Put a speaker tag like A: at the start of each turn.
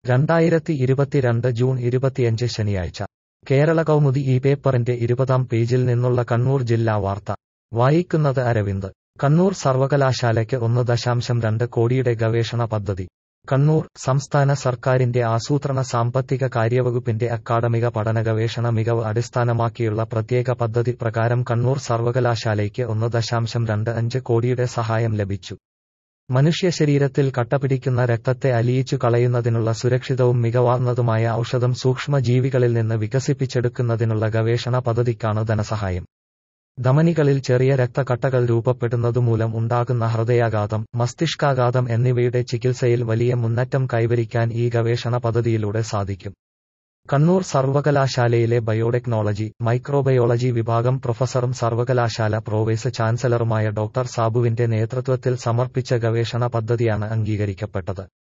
A: രണ്ടായിരത്തി ഇരുപത്തിരണ്ട് ജൂൺ ഇരുപത്തിയഞ്ച് ശനിയാഴ്ച കേരള കൗമുദി ഈ പേപ്പറിന്റെ ഇരുപതാം പേജിൽ നിന്നുള്ള കണ്ണൂർ ജില്ലാ വാർത്ത വായിക്കുന്നത് അരവിന്ദ് കണ്ണൂർ സർവകലാശാലയ്ക്ക് ഒന്ന് ദശാംശം രണ്ട് കോടിയുടെ ഗവേഷണ പദ്ധതി കണ്ണൂർ സംസ്ഥാന സർക്കാരിന്റെ ആസൂത്രണ സാമ്പത്തിക കാര്യവകുപ്പിന്റെ അക്കാഡമിക പഠന ഗവേഷണ മികവ് അടിസ്ഥാനമാക്കിയുള്ള പ്രത്യേക പദ്ധതി പ്രകാരം കണ്ണൂർ സർവകലാശാലയ്ക്ക് ഒന്ന് ദശാംശം രണ്ട് അഞ്ച് കോടിയുടെ സഹായം ലഭിച്ചു മനുഷ്യ ശരീരത്തിൽ കട്ടപിടിക്കുന്ന രക്തത്തെ അലിയിച്ചു കളയുന്നതിനുള്ള സുരക്ഷിതവും മികവാർന്നതുമായ ഔഷധം സൂക്ഷ്മജീവികളിൽ നിന്ന് വികസിപ്പിച്ചെടുക്കുന്നതിനുള്ള ഗവേഷണ പദ്ധതിക്കാണ് ധനസഹായം ധമനികളിൽ ചെറിയ രക്തക്കട്ടകൾ രൂപപ്പെടുന്നതുമൂലം ഉണ്ടാകുന്ന ഹൃദയാഘാതം മസ്തിഷ്കാഘാതം എന്നിവയുടെ ചികിത്സയിൽ വലിയ മുന്നേറ്റം കൈവരിക്കാൻ ഈ ഗവേഷണ പദ്ധതിയിലൂടെ സാധിക്കും കണ്ണൂർ സർവകലാശാലയിലെ ബയോടെക്നോളജി മൈക്രോബയോളജി വിഭാഗം പ്രൊഫസറും സർവകലാശാല പ്രൊവൈസ് ചാൻസലറുമായ ഡോക്ടർ സാബുവിന്റെ നേതൃത്വത്തിൽ സമർപ്പിച്ച ഗവേഷണ പദ്ധതിയാണ് അംഗീകരിക്കപ്പെട്ടത്